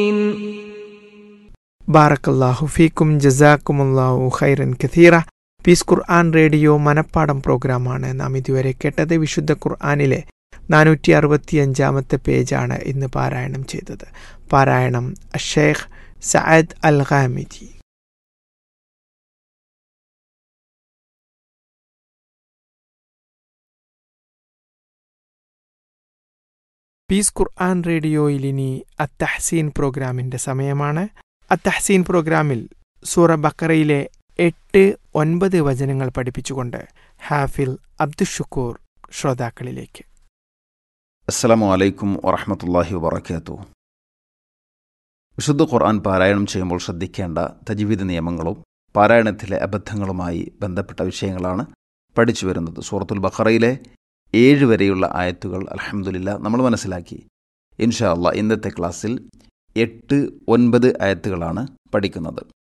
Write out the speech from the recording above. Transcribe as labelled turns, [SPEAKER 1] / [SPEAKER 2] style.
[SPEAKER 1] ബാറക്കല്ലാഹു ഫീക്കും ജസാക്കുമുല്ലാഹു ഖൈറൻ കഥീറ പീസ് ഖുർആൻ റേഡിയോ മനപ്പാടം പ്രോഗ്രാമാണ് നാം ഇതുവരെ കേട്ടത് വിശുദ്ധ ഖുർആാനിലെ നാനൂറ്റി അറുപത്തിയഞ്ചാമത്തെ പേജാണ് ഇന്ന് പാരായണം ചെയ്തത് പാരായണം Sheikh Saad al Ghamidi Peace Quran റേഡിയോയിൽ ഇനി അത്തഹസീൻ പ്രോഗ്രാമിന്റെ സമയമാണ് അത്തഹസീൻ പ്രോഗ്രാമിൽ സൂറ ബക്കറയിലെ എട്ട് ഒൻപത് വചനങ്ങൾ പഠിപ്പിച്ചുകൊണ്ട് ഹാഫിൽ അബ്ദുഷുക്കൂർ ശ്രോതാക്കളിലേക്ക്
[SPEAKER 2] അസ്സലാമു അലൈക്കും വറഹമത്തല്ലാഹി വബർക്കാത്തു വിശുദ്ധ ഖുർആൻ പാരായണം ചെയ്യുമ്പോൾ ശ്രദ്ധിക്കേണ്ട തജ്വീദ് നിയമങ്ങളും പാരായണത്തിലെ അബദ്ധങ്ങളുമായി ബന്ധപ്പെട്ട വിഷയങ്ങളാണ് പഠിച്ചു വരുന്നത് സൂറത്തുൽ ബഖറയിലെ ഏഴ് വരെയുള്ള ആയത്തുകൾ അലഹമുല്ല നമ്മൾ മനസ്സിലാക്കി ഇൻഷാ അള്ളാഹ് ഇന്നത്തെ ക്ലാസ്സിൽ എട്ട് ഒൻപത് ആയത്തുകളാണ് പഠിക്കുന്നത്